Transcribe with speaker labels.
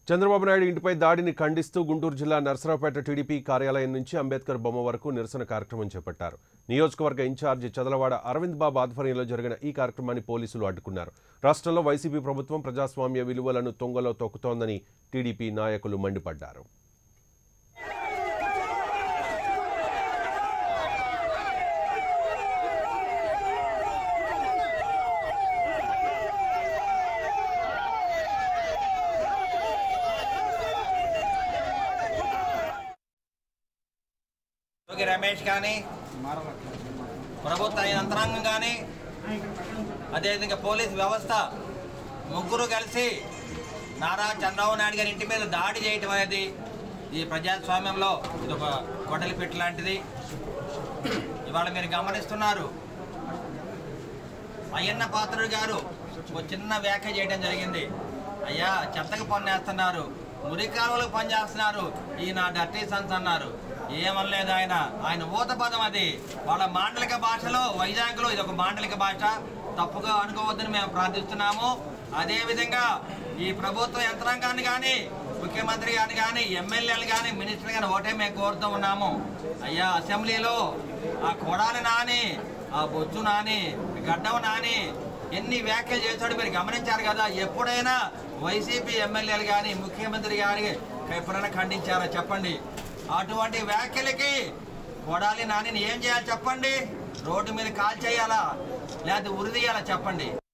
Speaker 1: చంద్రబాబు నాయుడు ఇంటిపై దాడిని ఖండిస్తూ గుంటూరు జిల్లా నర్సరావుపేట టీడీపీ కార్యాలయం నుంచి అంబేద్కర్ బొమ్మ వరకు నిరసన కార్యక్రమం చేపట్టారు నియోజకవర్గ ఇన్ఛార్జి చదలవాడ అరవింద్ బాబు ఆధ్వర్యంలో జరిగిన ఈ కార్యక్రమాన్ని పోలీసులు అడ్డుకున్నారు రాష్ట్రంలో వైసీపీ ప్రభుత్వం ప్రజాస్వామ్య విలువలను తొంగలో తొక్కుతోందని టీడీపీ నాయకులు మండిపడ్డారు
Speaker 2: యోగి రమేష్ కానీ ప్రభుత్వ యంత్రాంగం కానీ అదేవిధంగా పోలీస్ వ్యవస్థ ముగ్గురు కలిసి నారా చంద్రబాబు నాయుడు గారి ఇంటి మీద దాడి చేయటం అనేది ఈ ప్రజాస్వామ్యంలో ఇది ఒక గొడ్డలి పెట్టి లాంటిది ఇవాళ మీరు గమనిస్తున్నారు అయ్యన్న పాత్రుడు గారు ఒక చిన్న వ్యాఖ్య చేయడం జరిగింది అయ్యా చెత్తకు పన్నేస్తున్నారు మురికాలువలకు పని చేస్తున్నారు ఈ నా డర్టీ సన్స్ అన్నారు ఏమనలేదు ఆయన ఆయన ఊత పదం అది వాళ్ళ మాండలిక భాషలో వైజాగ్లో ఇది ఒక మాండలిక భాష తప్పుగా అనుకోవద్దని మేము ప్రార్థిస్తున్నాము అదేవిధంగా ఈ ప్రభుత్వ యంత్రాంగాన్ని కానీ ముఖ్యమంత్రి గారిని కానీ ఎమ్మెల్యేలు కానీ మినిస్టర్ కానీ ఒకటే మేము కోరుతూ ఉన్నాము అయ్యా అసెంబ్లీలో ఆ కొడాలి నాని ఆ బొజ్జు నాని గడ్డం నాని ఎన్ని వ్యాఖ్యలు చేశాడు మీరు గమనించారు కదా ఎప్పుడైనా వైసీపీ ఎమ్మెల్యేలు కానీ ముఖ్యమంత్రి గారి ఎప్పుడైనా ఖండించారా చెప్పండి అటువంటి వ్యాఖ్యలకి కొడాలి నానిని ఏం చేయాలి చెప్పండి రోడ్డు మీద కాల్ చేయాలా లేకపోతే ఉరి తీయాలా చెప్పండి